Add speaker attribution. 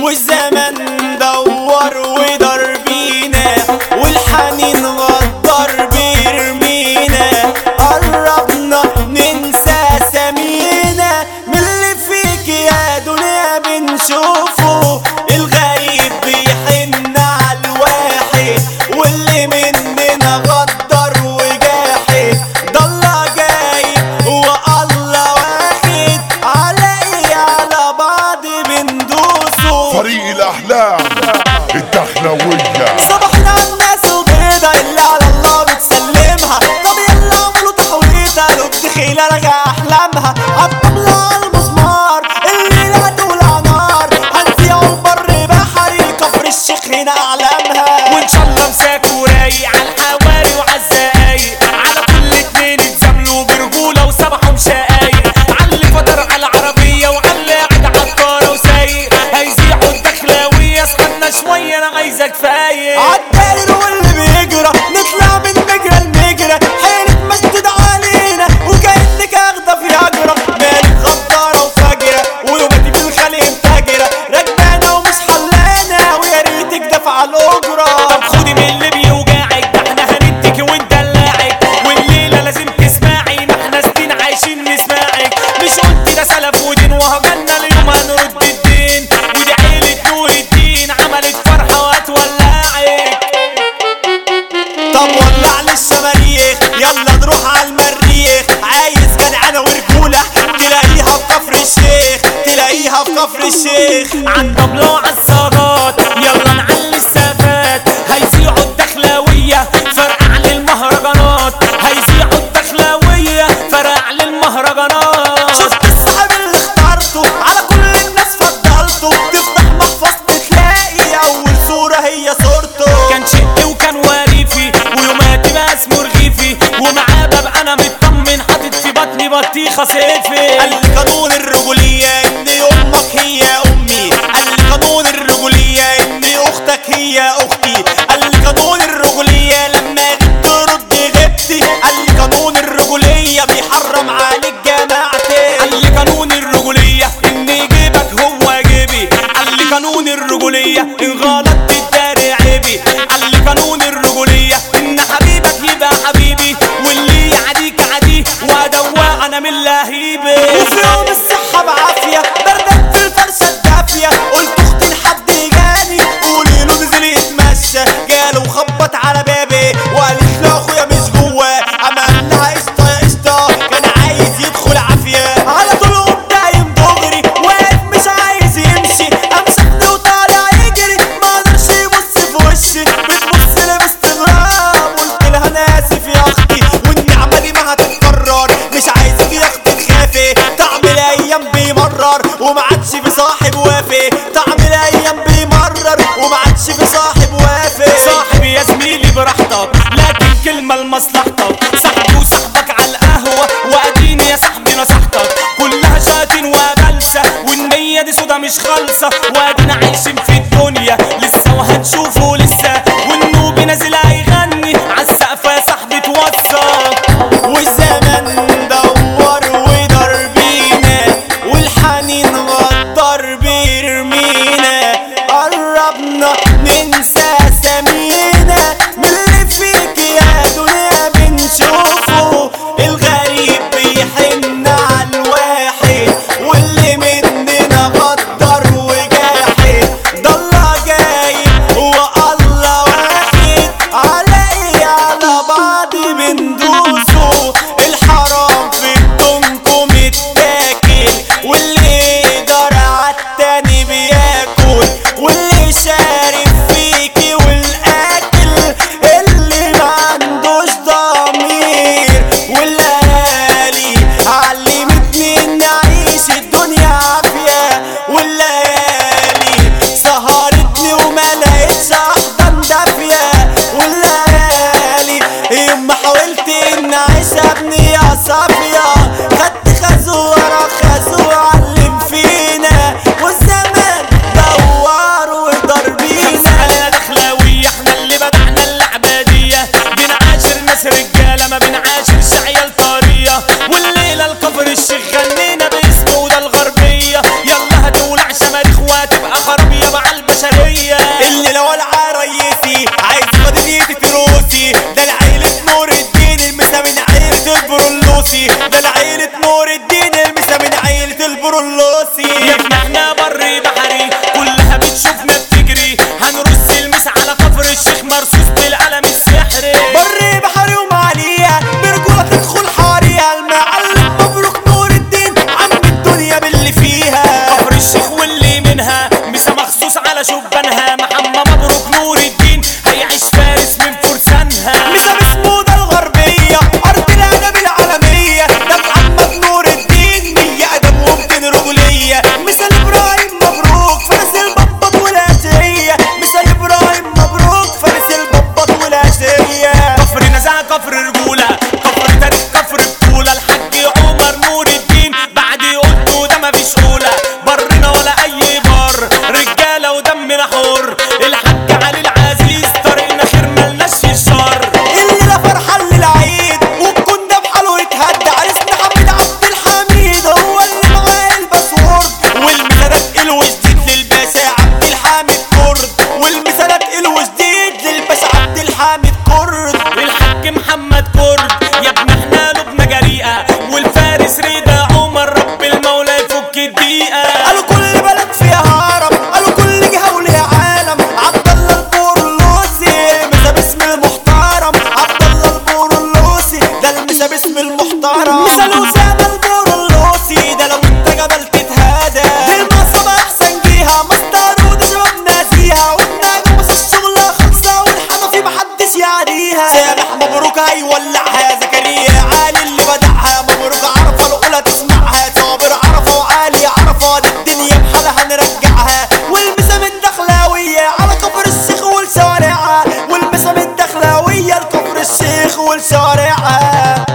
Speaker 1: والزمن دور ودار بينا والحنين غدر بيرمينا قربنا ننسى سمينا من اللي فيك يا دنيا بنشوفه الغريب بيحن على الواحد واللي مننا غدر وجاحد ضل جاي والله واحد على ايه على بعض بندوسه
Speaker 2: فريق الأحلام الدخلوية
Speaker 1: صبحنا الناس وبيضة اللي على الله بتسلمها طب يلا اعملوا تحويطة لو الدخيلة رجع احلامها عالطبلة على المسمار الليلة تولع نار هنسيعوا البر بحري كفر الشيخ هنا اعلامها
Speaker 3: وان شاء الله مساك ورايق على الحواري وعلى الزقايق على كل اتنين اتزاملوا برجولة وسبحوا مشاقايق على اللي فطر على العربية وعلى اللي قاعد عالطارة وسايق هيزيحوا الدخلاوية اسخنا شوية انا عايزك فايق
Speaker 1: عالداير واللي بيجرى نطلع من مجرى المجرى حيلك مسدود علينا وكأنك اخدة في هجرة مالك غدارة وفجرة ويوماتي بالخلق انفجرة راكبانة ومش حلانة ويا ريتك دافعة الأجرة
Speaker 3: طب خدي من اللي بيوجعك ده احنا هنديك وندلعك والليله لازم تسمعي ما احنا سنين عايشين نسمعك مش قلت ده سلف ودين وهجنا اليوم هنرد الدين ودي عيله نور الدين عملت فرحه وهتولعك
Speaker 1: طب ولع للشماريخ يلا نروح على المريخ عايز جدعنة ورجولة تلاقيها في كفر الشيخ تلاقيها في كفر الشيخ
Speaker 3: عالطبلة وعالصاجات يلا نعلي السافات هيذيعوا الدخلاوية فرقع للمهرجانات هيذيعوا الدخلاوية فرقع للمهرجانات
Speaker 1: شفت الصاحب اللي اخترته على كل الناس فضلته تفتح محفظة تلاقي أول صورة هي صورته
Speaker 3: كان شقي وكان وريفي ويوماتي بقى اسمه رغيفي ومعاه ببقى انا مطمن حاطط في بطني بطيخه صيفي
Speaker 1: قال لي قانون الرجولية إن أمك هي أمي قال لي قانون الرجولية إن أختك هي أختي قال لي قانون الرجولية لما غبت رد غبتي قال لي قانون الرجولية بيحرم عليك جماعتي
Speaker 3: قال لي قانون الرجوليه ان جيبك هو جيبي قال لي قانون الرجوليه ان غلطت الداري عيبي قال لي قانون الرجوليه ان حبيبك يبقى حبيبي واللي يعديك عديه وادوق انا من لهيبي
Speaker 1: وفي يوم الصحة بعافية بردت في الفرشة الدافية قلت اختي لحد جاني قولي له نزل يتمشى جاله وخبط على بابي وقالت له اخويا مش جواه عمل لها قشطة يا قشطة كان عايز يدخل عافية على طول قمت قايم دغري واقف مش عايز يمشي امسكني وطالع يجري ما قدرش يبص في وشي بتبص لي باستغراب قلت لها انا اسف يا اختي والنعمة دي ما هتتكرر مش عايزك يا اختي تخافي طعم الايام بيمرر وما عادش في صاحب وافي طعم الايام بيمرر وما عادش في صاحب وافي
Speaker 3: صاحبي يا زميلي براحتك لكن كلمة لمصلحتك صاحبي وصاحبك على القهوة واديني يا صاحبي نصحتك كلها شاتين وبلسة والنية دي سودا مش خالصة وادينا عايشين في الدنيا لسه وهتشوفوا لسه والنوب نازل هيغني عالسقفة يا صاحبي توثق
Speaker 1: والزمن دور ودار بينا والحنين غدر بيرمينا قربنا ننسى سمينا من اللي فيك يا دنيا بنشوفه الغريب بيحن على الواحد واللي مننا غدر وجاحد ضل جاي والله
Speaker 3: على شبانها محمد مبروك نور الدين هيعيش فارس من فرسانها
Speaker 1: مثال اسمه ده الغربية أرض الأدب العالمية ده محمد نور الدين مية أدب ومتين رجولية مثال إبراهيم مبروك فارس البطبط والعشية مثال إبراهيم مبروك فارس البطبط والعشية
Speaker 3: كفر نزاهة كفر رجولة كفر تاريخ كفر بطولة الحاج عمر نور الدين بعد قلته ده مفيش أولى برنا ولا أي بر رجالة ودمنا حر الحاج علي العزيز طريقنا خير ملناش في الشر
Speaker 1: الليلة فرحة للعيد والكون ده بحاله يتهدى عرسنا حميد عبد الحميد هو اللي معاه الباسورد والمثالات الوجديد للباشا عبد الحامد كرد والمثالات الوجديد للباشا عبد الحامد كرد
Speaker 3: الحاج محمد كرد يا ابن احنا لبنا جريئة والفارس رضا عمر رب المولى يفك الدقيقة
Speaker 1: قالوا كل بلد فيها هرم قالوا كل جهة وليها عالم عبد الله البورلوسي مسا باسم المحترم عبد الله البورلوسي ده المسا باسم المحترم مثال أسامة البورلوسي ده لو انت جبل تتهادى دي المصابة أحسن جيها مصدر وده شباب ناسيها والنجم بس الشغلة خلصة والحنفي محدش يعديها سامح مبروك هيولعها زكريا علي اللي بدعها مبروك عرفة الأولى تسمعها صابر عرفة وعالي عرفة دي الدنيا بحالها نرجعها والمسا من دخلاوية على كفر الشيخ والشوارعها والمسا من دخلاوية لكفر الشيخ والشوارعها